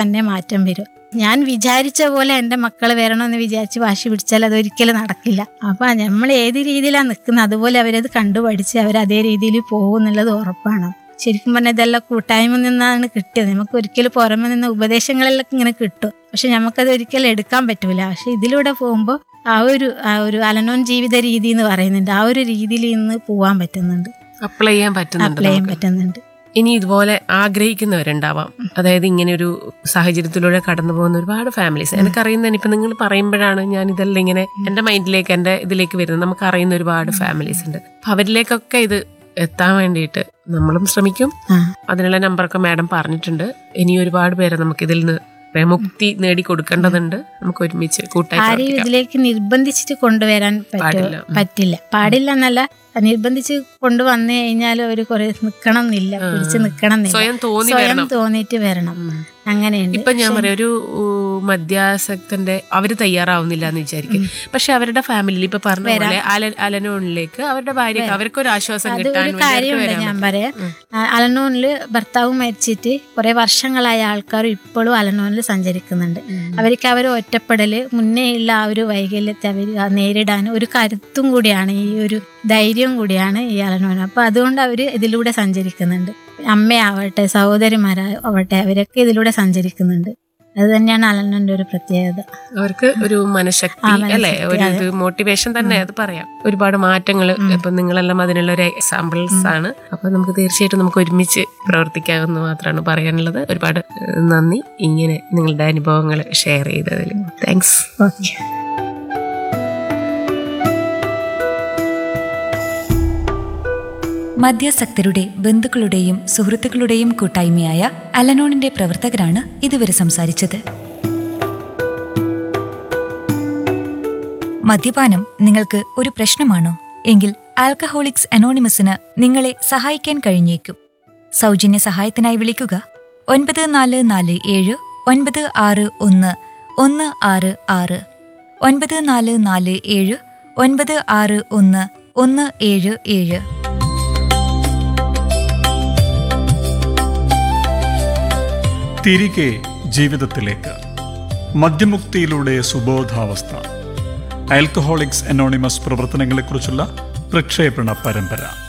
തന്നെ മാറ്റം വരും ഞാൻ വിചാരിച്ച പോലെ എൻ്റെ മക്കൾ വരണമെന്ന് വിചാരിച്ച് വാശി പിടിച്ചാൽ അതൊരിക്കലും നടക്കില്ല അപ്പം നമ്മൾ ഏത് രീതിയിലാണ് നിൽക്കുന്നത് അതുപോലെ അവരത് കണ്ടുപഠിച്ച് അവർ അതേ രീതിയിൽ പോകും എന്നുള്ളത് ഉറപ്പാണ് ശരിക്കും പറഞ്ഞാൽ ഇതെല്ലാം കൂട്ടായ്മ നിന്നാണ് കിട്ടിയത് നമുക്ക് ഒരിക്കലും പുറമെ നിന്ന് ഉപദേശങ്ങളെല്ലാം ഇങ്ങനെ കിട്ടും പക്ഷെ നമുക്കത് ഒരിക്കലും എടുക്കാൻ പറ്റൂല പക്ഷെ ഇതിലൂടെ പോകുമ്പോൾ ആ ഒരു ആ ഒരു അലനോൻ ജീവിത രീതി എന്ന് പറയുന്നുണ്ട് ആ ഒരു രീതിയിൽ ഇന്ന് പോകാൻ പറ്റുന്നുണ്ട് അപ്ലൈ ചെയ്യാൻ പറ്റുന്നുണ്ട് അപ്ലൈ ചെയ്യാൻ നമുക്ക്. പറ്റുന്നുണ്ട് ഇനി ഇതുപോലെ ആഗ്രഹിക്കുന്നവരുണ്ടാവാം അതായത് ഇങ്ങനെ ഒരു സാഹചര്യത്തിലൂടെ കടന്നു പോകുന്ന ഒരുപാട് ഫാമിലീസ് എനിക്കറിയുന്ന ഇപ്പൊ നിങ്ങൾ പറയുമ്പോഴാണ് ഞാൻ ഇതെല്ലാം ഇങ്ങനെ എന്റെ മൈൻഡിലേക്ക് എന്റെ ഇതിലേക്ക് വരുന്നത് നമുക്ക് അറിയുന്ന ഒരുപാട് ഫാമിലീസ് ഉണ്ട് അപ്പൊ അവരിലേക്കൊക്കെ ഇത് എത്താൻ വേണ്ടിയിട്ട് നമ്മളും ശ്രമിക്കും ആ അതിനുള്ള നമ്പറൊക്കെ മാഡം പറഞ്ഞിട്ടുണ്ട് ഇനി ഒരുപാട് പേരെ നമുക്ക് ഇതിൽ നിന്ന് മുക്തി നേടി കൊടുക്കേണ്ടതുണ്ട് നമുക്ക് ഒരുമിച്ച് കൂട്ടായി ആരെയും പ്രവർത്തിക്കാം. ഇതിലേക്ക് നിർബന്ധിച്ചിട്ട് കൊണ്ടുവരാൻ പറ്റോ പാടില്ല. ഉം. പറ്റില്ല പാടില്ല എന്നല്ല നിർബന്ധിച്ച് കൊണ്ടുവന്നു കഴിഞ്ഞാൽ അവർ കുറെ നിക്കണം എന്നില്ല പിടിച്ച് നിക്കണം എന്നില്ല സ്വയം തോന്നി സ്വയം വരണം തോന്നിയിട്ട് വരണം ഉം. അങ്ങനെയുണ്ട് ഇപ്പൊ ഞാൻ പറയാം ഒരു ഊ, മദ്യാസക്തന്റെ അവര് തയ്യാറാവുന്നില്ല എന്ന് വിചാരിക്കും പക്ഷെ അവരുടെ ഫാമിലിയിൽ ഇപ്പൊ പറഞ്ഞ പോലെ അല അലനോണിലേക്ക് അവരുടെ ഭാര്യക്ക് അവർക്ക് ഒരു ആശ്വാസം അത് കിട്ടാൻ ഒരു വേണ്ടി അവർക്ക് കാര്യമുണ്ട് വരാൻ ഞാൻ പറ്റും. പറയാം ഉം. ആ, അലനോനില് ഭർത്താവ് മരിച്ചിട്ട് കുറെ വർഷങ്ങളായ ആൾക്കാർ ഇപ്പോഴും അലനോനിൽ സഞ്ചരിക്കുന്നുണ്ട് അവർക്ക് അവർ ഒറ്റപ്പെടല് മുന്നേ ഉള്ള ആ ഒരു വൈകല്യത്തെ അവർ നേരിടാൻ ഒരു കരുത്തും കൂടിയാണ് ഈ ഒരു ധൈര്യം കൂടിയാണ് ഈ അലനോൻ അപ്പൊ അതുകൊണ്ട് അവർ ഇതിലൂടെ സഞ്ചരിക്കുന്നുണ്ട് അമ്മയാവട്ടെ സഹോദരിമാരാവട്ടെ അവരൊക്കെ ഇതിലൂടെ സഞ്ചരിക്കുന്നുണ്ട് അത് തന്നെയാണ് അലനോന്റെ ഒരു പ്രത്യേകത അവർക്ക് ഒരു മനഃശക്തി ആ, മനഃശക്തി, അല്ലെ ഒരു അതെ. ഇത് മോട്ടിവേഷൻ തന്നെ അത് പറയാം ഒരുപാട് മാറ്റങ്ങൾ ഇപ്പൊ നിങ്ങളെല്ലാം അതിനുള്ള ഒരു എക്സാമ്പിൾസ് ആണ് അപ്പൊ നമുക്ക് തീർച്ചയായിട്ടും നമുക്ക് ഒരുമിച്ച് പ്രവർത്തിക്കാമെന്ന് മാത്രമാണ് പറയാനുള്ളത് ഒരുപാട് ഏഹ്, നന്ദി ഇങ്ങനെ നിങ്ങളുടെ അനുഭവങ്ങൾ ഷെയർ ചെയ്തതിൽ താങ്ക്സ് ഓക്കെ മദ്യാസക്തരുടെ ബന്ധുക്കളുടെയും സുഹൃത്തുക്കളുടെയും കൂട്ടായ്മയായ അലനോണിന്റെ പ്രവർത്തകരാണ് ഇതുവരെ സംസാരിച്ചത് മദ്യപാനം നിങ്ങൾക്ക് ഒരു പ്രശ്നമാണോ എങ്കിൽ ആൽക്കഹോളിക്സ് അനോണിമസിന് നിങ്ങളെ സഹായിക്കാൻ കഴിഞ്ഞേക്കും സൗജന്യ സഹായത്തിനായി വിളിക്കുക ഒൻപത് നാല് നാല് ഏഴ് ഒൻപത് ആറ് ഒന്ന് ഒന്ന് ആറ് ആറ് ഒൻപത് നാല് നാല് ഏഴ് ഒൻപത് ആറ് ഒന്ന് ഒന്ന് ഏഴ് ഏഴ് തിരികെ ജീവിതത്തിലേക്ക് മദ്യമുക്തിയിലൂടെ സുബോധാവസ്ഥ ആൽക്കഹോളിക്സ് അനോണിമസ് പ്രവർത്തനങ്ങളെക്കുറിച്ചുള്ള പ്രക്ഷേപണ പരമ്പര